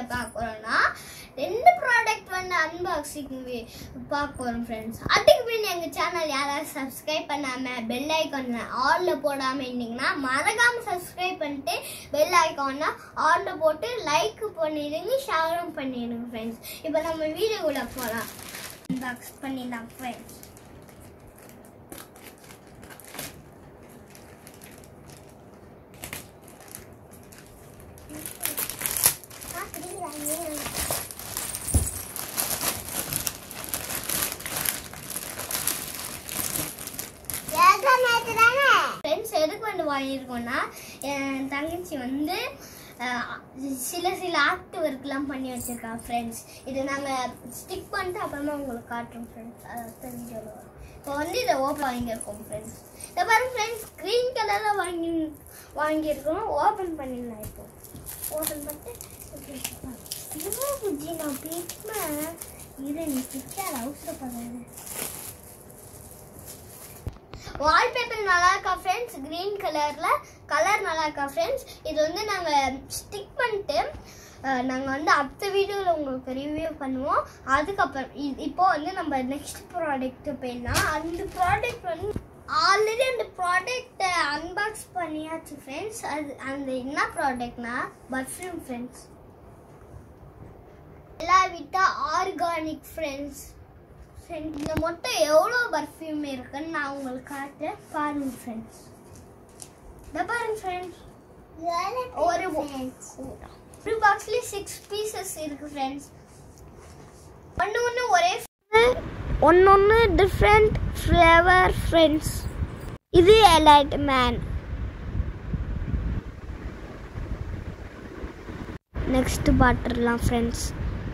பார்க்க போறோம்னா ரெண்டு ப்ராடக்ட் வந்து அன்பாக்சிங் பார்க்க போறோம் ஃப்ரெண்ட்ஸ் அதுக்கு பின் எங்க சேனல் யாராவது சப்ஸ்கிரைப் பண்ணாம பெல் ஐக்கான் ஆல்ல போடாம இருந்தீங்கன்னா மறக்காம சப்ஸ்கிரைப் பண்ணிட்டு பெல் ஐக்கான ஆல்ல போட்டு லைக் பண்ணிடுங்க ஷேரும் பண்ணிடுங்க ஃப்ரெண்ட்ஸ் இப்போ நம்ம வீடியோக்குள்ள போகலாம் அன்பாக்ஸ் பண்ணிடலாம் ஃப்ரெண்ட்ஸ் ஃப்ரெண்ட்ஸ் எதுக்கு வந்து வாங்கியிருக்கோம்னா என் தங்கச்சி வந்து அஹ், சில சில ஆக்ட் ஒர்க்லாம் பண்ணி வச்சிருக்கா ஃப்ரெண்ட்ஸ் இது நாங்கள் ஸ்டிக் பண்ணிட்டு அப்புறமா உங்களுக்கு காட்டுறோம் ஃப்ரெண்ட்ஸ் அடுத்த வீடியோவில் வரும் இப்போ வந்து இதை ஓப்பன் வாங்கியிருக்கோம் ஃப்ரெண்ட்ஸ் இதை பாருங்க ஃப்ரெண்ட்ஸ் க்ரீன் கலரில் வாங்கி வாங்கியிருக்கோம் ஓப்பன் பண்ணிடலாம் இப்போ ஓப்பன் பண்ணிட்டு இவ்வளோ புஜ்ஜி நான் பிடிக்குமே இரு நீ பிடிக்காத அவசரப்படாது வால்பேப்பர் நல்லா இருக்கா ஃப்ரெண்ட்ஸ் க்ரீன் கலரில் கலர் நல்லா இருக்கா ஃப்ரெண்ட்ஸ் இது வந்து நாங்கள் ஸ்டிக் பண்ணிட்டு நாங்கள் வந்து அடுத்த வீடியோவில் உங்களுக்கு ரிவ்யூ பண்ணுவோம் அதுக்கப்புறம் இ- இப்போ வந்து நம்ம நெக்ஸ்ட் ப்ராடக்ட் போயிடலாம் அந்த ப்ராடக்ட் வந்து ஆல்ரெடி அந்த ப்ராடக்ட்டை அன்பாக்ஸ் பண்ணியாச்சு ஃப்ரெண்ட்ஸ் அது அந்த என்ன ப்ராடக்ட்னா பர்ஃப்யூம் ஃப்ரெண்ட்ஸ் எல்லாம் விட்டா ஆர்கானிக் ஃப்ரெண்ட்ஸ் இந்த மொத்தம் எவ்வளோ பர்ஃப்யூம் இருக்குன்னு நான் உங்களுக்கு காட்டுறேன் பாருங்க ஃப்ரெண்ட்ஸ் இந்த பாருங்க ஃப்ரெண்ட்ஸ் ஒரு ஒரு பாக்ஸ்ல சிக்ஸ் பீசஸ் இருக்கு ஃப்ரெண்ட்ஸ் ஒன்று ஒன்று ஒரே ஒன்று ஒன்று டிஃப்ரெண்ட் ஃப்ளேவர் ஃப்ரெண்ட்ஸ் இது எலைட் மேன் நெக்ஸ்ட் பாட்டுலாம் friends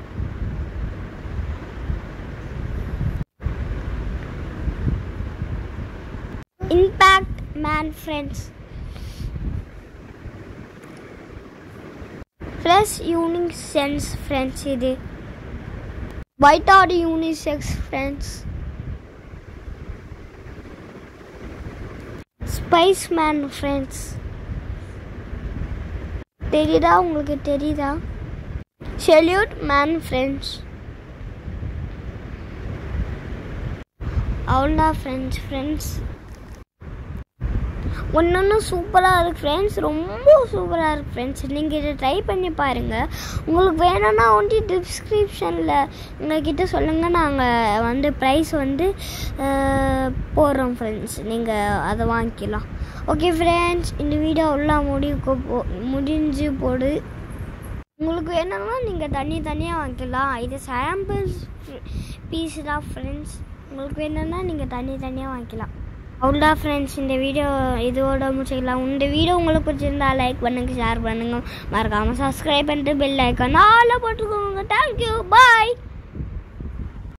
impact man friends fresh unique sense friends இது white or unisex friends spice man friends தெரியுதா உங்களுக்கு தெரியுதா செல்யூட் மேன் ஃப்ரெண்ட்ஸ் அவ்வளோதான் ஃப்ரெண்ட்ஸ் ஃப்ரெண்ட்ஸ் ஒன்று சூப்பராக இருக்குது ஃப்ரெண்ட்ஸ் ரொம்ப சூப்பராக இருக்குது ஃப்ரெண்ட்ஸ் நீங்கள் இதை ட்ரை பண்ணி பாருங்கள் உங்களுக்கு வேணும்னா வந்து டிஸ்கிரிப்ஷனில் உங்கள்கிட்ட சொல்லுங்கள் நாங்கள் வந்து ப்ரைஸ் வந்து அஹ், போடுறோம் ஃப்ரெண்ட்ஸ் நீங்கள் அதை வாங்கிக்கலாம் ஓகே ஃப்ரெண்ட்ஸ் இந்த வீடியோ உள்ள முடிவுக்கு போ முடிஞ்சு போடு உங்களுக்கு வேணும்னா நீங்கள் தனி தனியாக வாங்கிக்கலாம் இது சாம்பிள்ஸ் பீஸ் தான் ஃப்ரெண்ட்ஸ் உங்களுக்கு வேணும்னா நீங்கள் தனி தனியாக வாங்கிக்கலாம் அவ்வளோதான் ஃப்ரெண்ட்ஸ் இந்த வீடியோ இதோட முடிச்சுக்கலாம் இந்த வீடியோ உங்களுக்கு பிடிச்சிருந்தா லைக் பண்ணுங்கள் ஷேர் பண்ணுங்கள் மறக்காமல் சப்ஸ்கிரைப் பண்ணிட்டு பெல் ஐக்கான் ஆல போட்டுக்கோங்க தேங்க்யூ பாய்